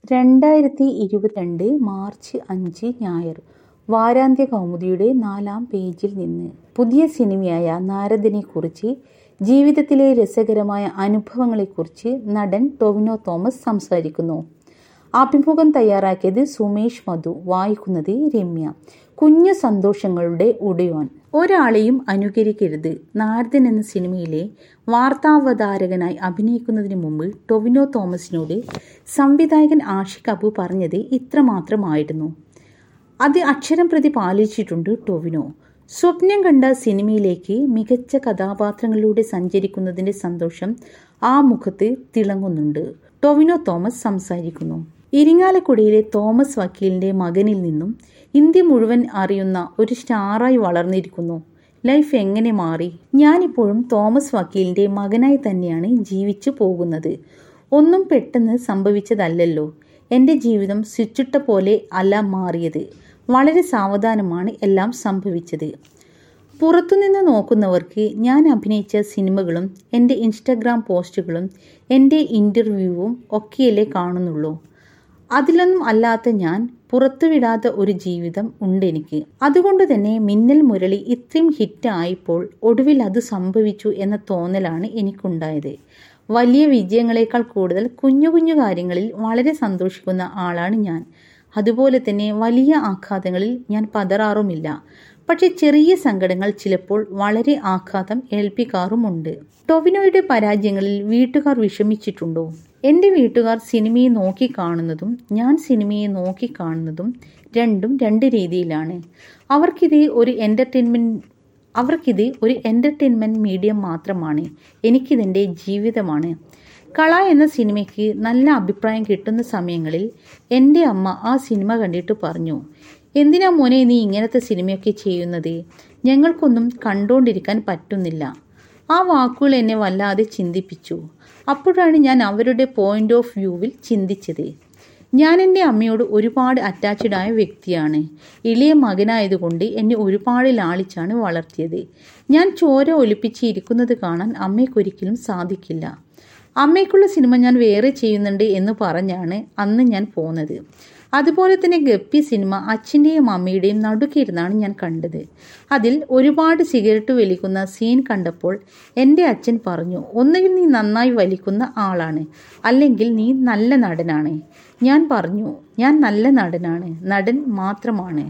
രണ്ടായിരത്തി ഇരുപത്തിരണ്ട് മാർച്ച് അഞ്ച് ഞായർ വാരാന്ത്യ കൗമുദിയുടെ നാലാം പേജിൽ നിന്ന് പുതിയ സിനിമയായ നാരദനെക്കുറിച്ച് ജീവിതത്തിലെ രസകരമായ അനുഭവങ്ങളെക്കുറിച്ച് നടൻ ടൊവിനോ തോമസ് സംസാരിക്കുന്നു അഭിമുഖം തയ്യാറാക്കിയത് സുമേഷ് മധു വായിക്കുന്നത് രമ്യ കുഞ്ഞു സന്തോഷങ്ങളുടെ ഉടയോൻ ഒരാളെയും അനുകരിക്കരുത് നാരദൻ എന്ന സിനിമയിലെ വാർത്താവതാരകനായി അഭിനയിക്കുന്നതിന് മുമ്പ് ടൊവിനോ തോമസിനോട് സംവിധായകൻ ആഷിഖ് അബു പറഞ്ഞത് ഇത്രമാത്രമായിരുന്നു അത് അക്ഷരം പ്രതി പാലിച്ചിട്ടുണ്ട് ടൊവിനോ സ്വപ്നം കണ്ട സിനിമയിലേക്ക് മികച്ച കഥാപാത്രങ്ങളിലൂടെ സഞ്ചരിക്കുന്നതിന്റെ സന്തോഷം ആ മുഖത്ത് തിളങ്ങുന്നുണ്ട് ടൊവിനോ തോമസ് സംസാരിക്കുന്നു ഇരിങ്ങാലക്കുടയിലെ തോമസ് വക്കീലിന്റെ മകനിൽ നിന്നും ഇന്ത്യ മുഴുവൻ അറിയുന്ന ഒരു സ്റ്റാറായി വളർന്നിരിക്കുന്നു ലൈഫ് എങ്ങനെ മാറി ഞാനിപ്പോഴും തോമസ് വക്കീലിന്റെ മകനായി തന്നെയാണ് ജീവിച്ചു പോകുന്നത് ഒന്നും പെട്ടെന്ന് സംഭവിച്ചതല്ലല്ലോ എൻ്റെ ജീവിതം സ്വിച്ചിട്ട പോലെ അല്ല മാറിയത് വളരെ സാവധാനമാണ് എല്ലാം സംഭവിച്ചത് പുറത്തുനിന്ന് നോക്കുന്നവർക്ക് ഞാൻ അഭിനയിച്ച സിനിമകളും എൻ്റെ ഇൻസ്റ്റഗ്രാം പോസ്റ്റുകളും എൻ്റെ ഇൻ്റർവ്യൂവും ഒക്കെയല്ലേ കാണുന്നുള്ളൂ അതിലൊന്നും അല്ലാത്ത ഞാൻ പുറത്തുവിടാത്ത ഒരു ജീവിതം ഉണ്ടെനിക്ക് അതുകൊണ്ട് തന്നെ മിന്നൽ മുരളി ഇത്രയും ഹിറ്റ് ആയപ്പോൾ ഒടുവിൽ അത് സംഭവിച്ചു എന്ന തോന്നലാണ് എനിക്കുണ്ടായത് വലിയ വിജയങ്ങളെക്കാൾ കൂടുതൽ കുഞ്ഞു കുഞ്ഞു കാര്യങ്ങളിൽ വളരെ സന്തോഷിക്കുന്ന ആളാണ് ഞാൻ അതുപോലെ തന്നെ വലിയ ആഘാതങ്ങളിൽ ഞാൻ പതറാറുമില്ല പക്ഷെ ചെറിയ സങ്കടങ്ങൾ ചിലപ്പോൾ വളരെ ആഘാതം ഏൽപ്പിക്കാറുമുണ്ട് ടൊവിനോയുടെ പരാജയങ്ങളിൽ വീട്ടുകാർ വിഷമിച്ചിട്ടുണ്ടോ എൻ്റെ വീട്ടുകാർ സിനിമയെ നോക്കി കാണുന്നതും ഞാൻ സിനിമയെ നോക്കി കാണുന്നതും രണ്ടും രണ്ട് രീതിയിലാണ് അവർക്കിത് ഒരു എൻ്റർടൈൻമെൻറ്റ് അവർക്കിത് ഒരു എൻ്റർടൈൻമെൻറ്റ് മീഡിയം മാത്രമാണ് എനിക്കിതെൻ്റെ ജീവിതമാണ് കള എന്ന സിനിമയ്ക്ക് നല്ല അഭിപ്രായം കിട്ടുന്ന സമയങ്ങളിൽ എൻ്റെ അമ്മ ആ സിനിമ കണ്ടിട്ട് പറഞ്ഞു എന്തിനാ മോനെ നീ ഇങ്ങനത്തെ സിനിമയൊക്കെ ചെയ്യുന്നത് ഞങ്ങൾക്കൊന്നും കണ്ടുകൊണ്ടിരിക്കാൻ പറ്റുന്നില്ല ആ വാക്കുകൾ എന്നെ വല്ലാതെ ചിന്തിപ്പിച്ചു അപ്പോഴാണ് ഞാൻ അവരുടെ പോയിന്റ് ഓഫ് വ്യൂവിൽ ചിന്തിച്ചത് ഞാൻ എൻ്റെ അമ്മയോട് ഒരുപാട് അറ്റാച്ച്ഡ് ആയ വ്യക്തിയാണ് ഇളയ മകനായതുകൊണ്ട് എന്നെ ഒരുപാട് ലാളിച്ചാണ് വളർത്തിയത് ഞാൻ ചോര ഒലിപ്പിച്ച് ഇരിക്കുന്നത് കാണാൻ അമ്മയ്ക്കൊരിക്കലും സാധിക്കില്ല അമ്മയ്ക്കുള്ള സിനിമ ഞാൻ വേറെ ചെയ്യുന്നുണ്ട് എന്ന് പറഞ്ഞാണ് അന്ന് ഞാൻ പോന്നത് അതുപോലെ തന്നെ ഗപ്പി സിനിമ അച്ഛൻ്റെയും അമ്മയുടെയും നടുക്കിരുന്നാണ് ഞാൻ കണ്ടത് അതിൽ ഒരുപാട് സിഗരറ്റ് വലിക്കുന്ന സീൻ കണ്ടപ്പോൾ എൻ്റെ അച്ഛൻ പറഞ്ഞു ഒന്നുകിൽ നീ നന്നായി വലിക്കുന്ന ആളാണ് അല്ലെങ്കിൽ നീ നല്ല നടനാണ് ഞാൻ പറഞ്ഞു ഞാൻ നല്ല നടനാണ് നടൻ മാത്രമാണ്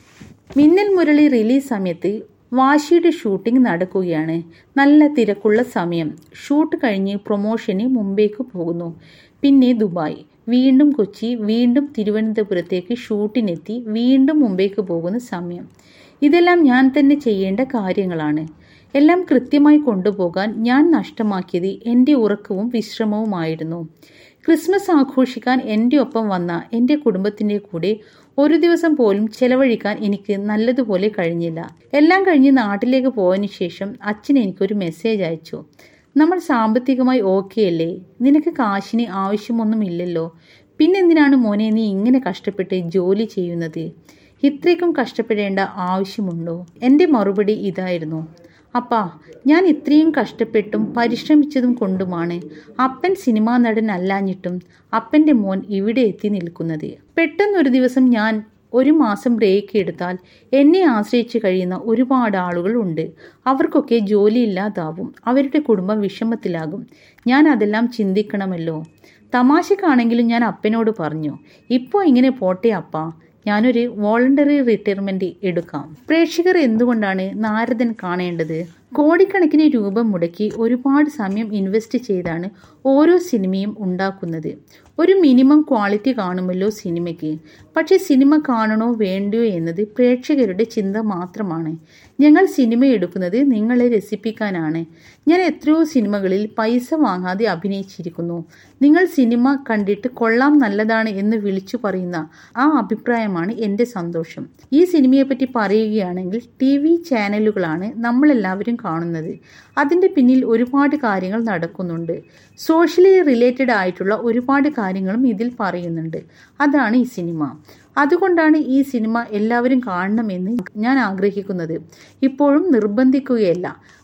മിന്നൽ മുരളി റിലീസ് സമയത്ത് വാശിയുടെ ഷൂട്ടിംഗ് നടക്കുകയാണ് നല്ല തിരക്കുള്ള സമയം ഷൂട്ട് കഴിഞ്ഞ് പ്രൊമോഷന് മുംബൈക്ക് പോകുന്നു പിന്നെ ദുബായ് വീണ്ടും കൊച്ചി വീണ്ടും തിരുവനന്തപുരത്തേക്ക് ഷൂട്ടിനെത്തി വീണ്ടും മുംബൈക്ക് പോകുന്ന സമയം ഇതെല്ലാം ഞാൻ തന്നെ ചെയ്യേണ്ട കാര്യങ്ങളാണ് എല്ലാം കൃത്യമായി കൊണ്ടുപോകാൻ ഞാൻ നഷ്ടമാക്കിയത് എൻ്റെ ഉറക്കവും വിശ്രമവുമായിരുന്നു ക്രിസ്മസ് ആഘോഷിക്കാൻ എൻ്റെ ഒപ്പം വന്ന എൻ്റെ കുടുംബത്തിൻ്റെ കൂടെ ഒരു ദിവസം പോലും ചെലവഴിക്കാൻ എനിക്ക് നല്ലതുപോലെ കഴിഞ്ഞില്ല എല്ലാം കഴിഞ്ഞ് നാട്ടിലേക്ക് പോയതിനു ശേഷം അച്ഛൻ എനിക്കൊരു മെസ്സേജ് അയച്ചു നമ്മൾ സാമ്പത്തികമായി ഓക്കെ അല്ലേ നിനക്ക് കാശിന് ആവശ്യമൊന്നുമില്ലല്ലോ പിന്നെന്തിനാണ് മോനെ നീ ഇങ്ങനെ കഷ്ടപ്പെട്ട് ജോലി ചെയ്യുന്നത് ഇത്രയ്ക്കും കഷ്ടപ്പെടേണ്ട ആവശ്യമുണ്ടോ എൻ്റെ മറുപടി ഇതായിരുന്നു അപ്പാ ഞാൻ ഇത്രയും കഷ്ടപ്പെട്ടും പരിശ്രമിച്ചതും കൊണ്ടുമാണ് അപ്പൻ സിനിമാ നടൻ അല്ലാഞ്ഞിട്ടും അപ്പൻ്റെ മോൻ ഇവിടെ എത്തി നിൽക്കുന്നത് പെട്ടെന്നൊരു ദിവസം ഞാൻ ഒരു മാസം ബ്രേക്ക് എടുത്താൽ എന്നെ ആശ്രയിച്ച് കഴിയുന്ന ഒരുപാട് ആളുകൾ ഉണ്ട് അവർക്കൊക്കെ ജോലിയില്ലാതാവും അവരുടെ കുടുംബം വിഷമത്തിലാകും ഞാൻ അതെല്ലാം ചിന്തിക്കണമല്ലോ തമാശക്കാണെങ്കിലും ഞാൻ അപ്പനോട് പറഞ്ഞു ഇപ്പോൾ ഇങ്ങനെ പോട്ടെ അപ്പ ഞാനൊരു വോളണ്ടറി റിട്ടയർമെന്റ് എടുക്കാം പ്രേക്ഷകർ എന്തുകൊണ്ടാണ് നാരദൻ കാണേണ്ടത് കോടിക്കണക്കിന് രൂപ മുടക്കി ഒരുപാട് സമയം ഇൻവെസ്റ്റ് ചെയ്താണ് ഓരോ സിനിമയും ഉണ്ടാക്കുന്നത് ഒരു മിനിമം ക്വാളിറ്റി കാണുമല്ലോ സിനിമയ്ക്ക് പക്ഷേ സിനിമ കാണണോ വേണ്ടയോ എന്നത് പ്രേക്ഷകരുടെ ചിന്ത മാത്രമാണ് ഞങ്ങൾ സിനിമ എടുക്കുന്നത് നിങ്ങളെ രസിപ്പിക്കാനാണ് ഞാൻ എത്രയോ സിനിമകളിൽ പൈസ വാങ്ങാതെ അഭിനയിച്ചിരിക്കുന്നു നിങ്ങൾ സിനിമ കണ്ടിട്ട് കൊള്ളാം നല്ലതാണ് എന്ന് വിളിച്ചു പറയുന്ന ആ അഭിപ്രായമാണ് എൻ്റെ സന്തോഷം ഈ സിനിമയെപ്പറ്റി പറയുകയാണെങ്കിൽ ടി വി ചാനലുകളാണ് നമ്മളെല്ലാവരും കാണുന്നത് അതിൻ്റെ പിന്നിൽ ഒരുപാട് കാര്യങ്ങൾ നടക്കുന്നുണ്ട് സോഷ്യലി റിലേറ്റഡ് ആയിട്ടുള്ള ഒരുപാട് കാര്യങ്ങളും ഇതിൽ പറയുന്നുണ്ട് അതാണ് ഈ സിനിമ അതുകൊണ്ടാണ് ഈ സിനിമ എല്ലാവരും കാണണമെന്ന് ഞാൻ ആഗ്രഹിക്കുന്നത് ഇപ്പോഴും നിർബന്ധിക്കുകയല്ല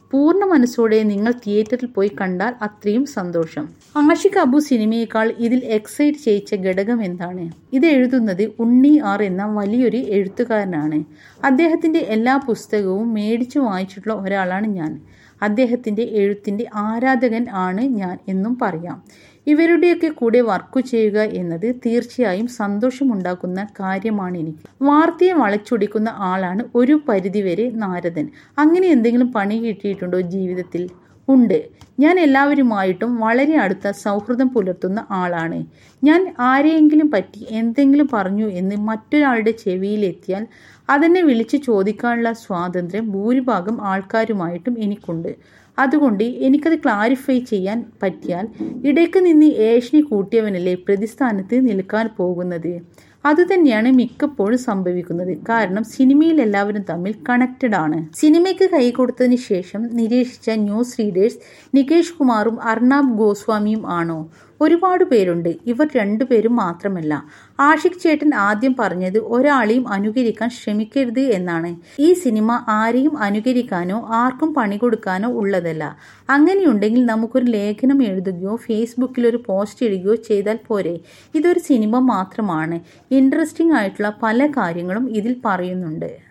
പൂർണ്ണ മനസ്സോടെ നിങ്ങൾ തിയേറ്ററിൽ പോയി കണ്ടാൽ അത്രയും സന്തോഷം ആഷിഖ് അബു സിനിമയേക്കാൾ ഇതിൽ എക്സൈറ്റ് ചെയ്യിച്ച ഘടകം എന്താണ് ഇത് എഴുതുന്നത് ഉണ്ണി ആർ എന്ന വലിയൊരു എഴുത്തുകാരനാണ് അദ്ദേഹത്തിന്റെ എല്ലാ പുസ്തകവും മേടിച്ചു വായിച്ചിട്ടുള്ള ഒരാളാണ് ഞാൻ അദ്ദേഹത്തിന്റെ എഴുത്തിന്റെ ആരാധകൻ ആണ് ഞാൻ എന്നും പറയാം ഇവരുടെയൊക്കെ കൂടെ വർക്ക് ചെയ്യുക എന്നത് തീർച്ചയായും സന്തോഷമുണ്ടാക്കുന്ന കാര്യമാണ് എനിക്ക് വാർത്തയെ വളച്ചൊടിക്കുന്ന ആളാണ് ഒരു പരിധിവരെ നാരദൻ അങ്ങനെ എന്തെങ്കിലും പണി കിട്ടിയിട്ടുണ്ടോ ജീവിതത്തിൽ ഉണ്ട് ഞാൻ എല്ലാവരുമായിട്ടും വളരെ അടുത്ത സൗഹൃദം പുലർത്തുന്ന ആളാണ് ഞാൻ ആരെയെങ്കിലും പറ്റി എന്തെങ്കിലും പറഞ്ഞു എന്ന് മറ്റൊരാളുടെ ചെവിയിലെത്തിയാൽ അതെന്നെ വിളിച്ചു ചോദിക്കാനുള്ള സ്വാതന്ത്ര്യം ഭൂരിഭാഗം ആൾക്കാരുമായിട്ടും എനിക്കുണ്ട് അതുകൊണ്ട് എനിക്കത് ക്ലാരിഫൈ ചെയ്യാൻ പറ്റിയാൽ ഇടയ്ക്ക് നിന്ന് ഏഷണി കൂട്ടിയവനല്ലേ പ്രതിസ്ഥാനത്ത് നിൽക്കാൻ പോകുന്നത് അതുതന്നെയാണ് മിക്കപ്പോഴും സംഭവിക്കുന്നത് കാരണം സിനിമയിൽ എല്ലാവരും തമ്മിൽ കണക്റ്റഡ് ആണ് സിനിമയ്ക്ക് കൈ കൊടുത്തതിന് ശേഷം നിരീക്ഷിച്ച ന്യൂസ് റീഡേഴ്സ് നികേഷ് കുമാറും അർണാബ് ഗോസ്വാമിയും ആണോ ഒരുപാട് പേരുണ്ട് ഇവർ രണ്ടുപേരും മാത്രമല്ല ആഷിഖ് ചേട്ടൻ ആദ്യം പറഞ്ഞത് ഒരാളെയും അനുകരിക്കാൻ ശ്രമിക്കരുത് എന്നാണ് ഈ സിനിമ ആരെയും അനുകരിക്കാനോ ആർക്കും പണി കൊടുക്കാനോ ഉള്ളതല്ല അങ്ങനെയുണ്ടെങ്കിൽ നമുക്കൊരു ലേഖനം എഴുതുകയോ ഫേസ്ബുക്കിൽ ഒരു പോസ്റ്റ് ഇടുകയോ ചെയ്താൽ പോരെ ഇതൊരു സിനിമ മാത്രമാണ് ഇൻട്രസ്റ്റിംഗ് ആയിട്ടുള്ള പല കാര്യങ്ങളും ഇതിൽ പറയുന്നുണ്ട്